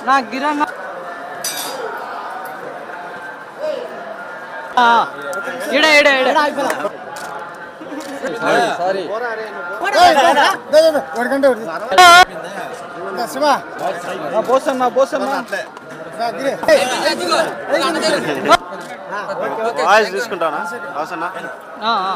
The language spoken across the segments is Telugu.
నా గిరన్న ఇడ ఇడ ఇడ పోసన్నా పోసన్నా వాయిస్ తీసుకుంటానా అవసరనా ఆ, ఆ.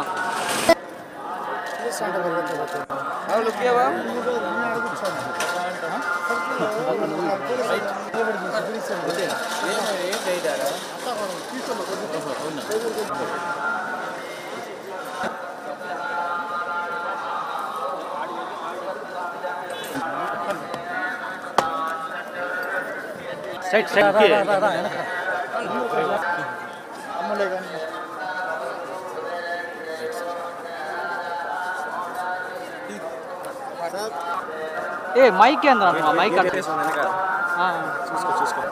సైడ్ సైడ్ ఏ మైక్ ఏంద్రా మైక్ అట్ట. ఆ, చూసుకో చూసుకో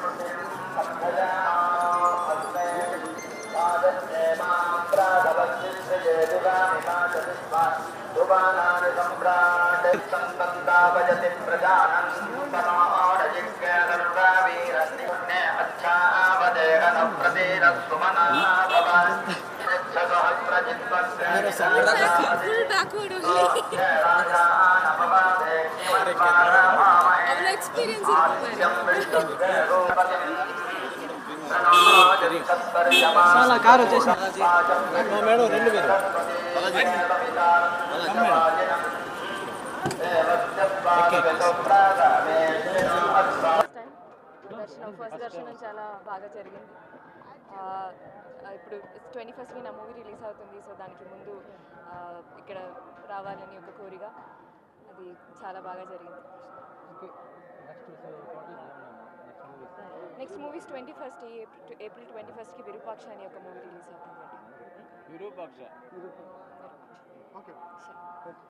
Full backward only. అలా ఎక్స్పీరియన్స్ చాలా కారు వచ్చేసి మేడం రెండు వేలు దర్శనం ఫస్ట్ దర్శనం చాలా బాగా జరిగింది ఆ, ఆ, ఇప్పుడు ట్వంటీ ఫస్ట్కి నా మూవీ రిలీజ్ అవుతుంది సో దానికి ముందు ఆ, ఇక్కడ రావాలని ఒక కోరిక అది చాలా బాగా జరిగింది next movies twenty first April twenty ఫస్ట్కి విరూపాక్ష అని ఒక మూవీ రిలీజ్ అవుతుంది విరూపాక్ష విరూపాక్ష